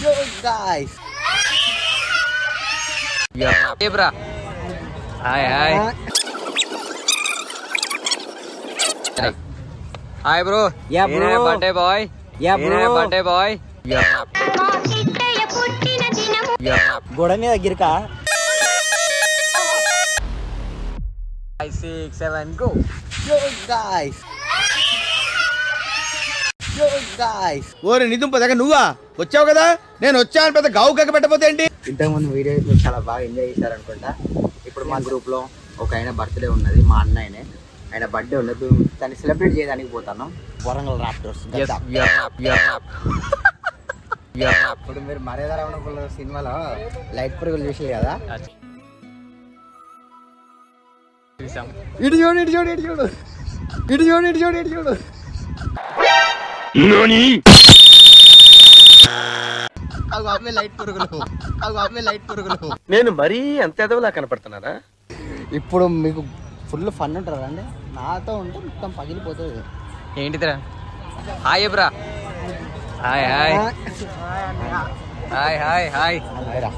Yo guys. బ్రా hi hi hi bro Yeah, bro. Birthday boy Yeah, bro. Birthday boy గోడ మీద గిరిక five six seven go Yo guys. Yo guys. ఓరే నిదుంప దగ్గర నువ్వా వచ్చావు కదా నేను వచ్చాను పెద్ద గావు కక్క పెట్టపోతే ఏంటి ఇంతకుముందు వీడియోస్ మీరు చాలా బాగా ఎంజాయ్ చేశారనుకుంటా ఇప్పుడు మా గ్రూప్ లో ఒక ఆయన బర్త్డే ఉన్నది మా అన్నయ్యనే ఆయన బర్త్డే ఉన్నది దాన్ని సెలబ్రేట్ చేయడానికి పోతాను వరంగల్ రాప్టర్స్ ఎస్ యూఆర్ ఇప్పుడు మీరు మర్యాద రమణ సినిమాలో లైట్ పురుగులు చూసారు కదా చూసాం ఇటు చూడు ఇటు చూడు ఇటు చూడు ఇటు చూడు ఇటు చూడు ఇటు చూడు అవి అవే లైట్ పురుగులు అవి అవే లైట్ పురుగులు నేను మరీ అంత ఎదవలా కనపడుతున్నానా ఇప్పుడు మీకు ఫుల్ ఫన్ ఉంటారు అండి నాతో ఉంటే మొత్తం పగిలిపోతుంది ఏంటిదిరా హాయ్ బ్రా hi hi hi hi hi హాయ్రా.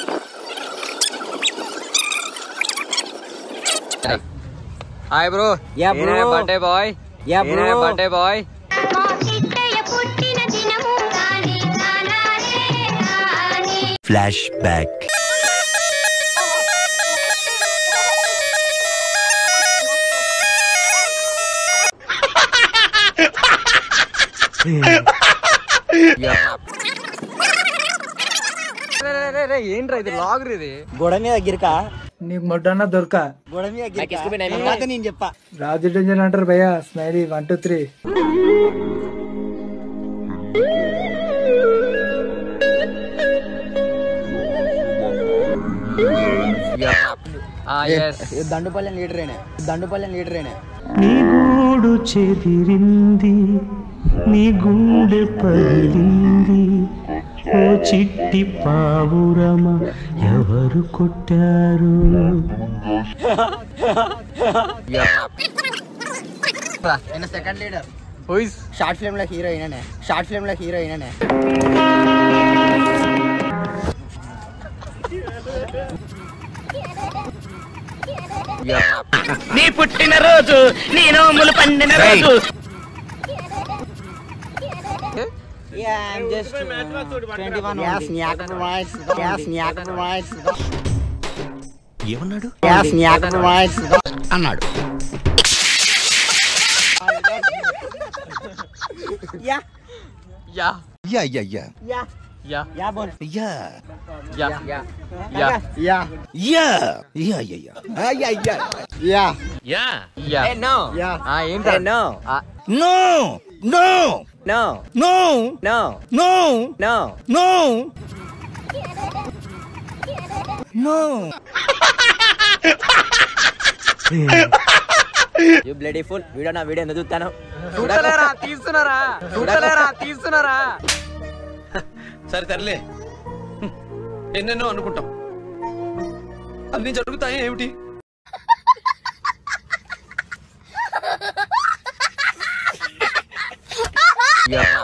Hi bro Yeah, bro. Birthday boy Yeah, bro. Birthday boy flash back ఏంట్రా ఇది లాగ్ ఇది గోడ మీద గిరిక నీకు మొట్టన్న దొరక గోడ మీద గిరిక తర్వాత నేను చెప్పా రాజు డేంజర్ అంటారు భయ్యా స్మైలీ వన్ టూ త్రీ ఎస్ దండుపల్లెం లీడరేనే దండుపల్లెం లీడరేనే నీ గూడు చెదిరింది నీ గుండె పగిలింది ఓ చిట్టి పావురమ ఎవరు కొట్టారు నేను second leader who is short film లో హీరో అయిననే షార్ట్ ఫిల్మ్ లో హీరో అయిననే నీ పుట్టిన రోజు నీ నోములు పండిన రోజు Yeah, I'm just uh, 21 Yes, Nyak provides. Yes, Nyak provides. ఏమన్నాడు Yes, Nyak provides. అన్నాడు Yeah, yeah yeah yeah yeah yeah, yeah yeah, boy. Yeah yeah Yeah, yeah yeah, yeah yeah yeah yeah ఆ, yeah yeah yeah, yeah no, yeah. ఆ ఏంట్రా no, ఆ, no no no, no no, no no. No no You bloody fool. Video నా video ఎందుకు చూస్తాను చూడలేరా తీస్తున్నారా చూడలేరా తీస్తున్నారా సరే తరలే ఎన్నెన్నో అనుకుంటాం అన్ని జరుగుతాయి ఏమిటి యా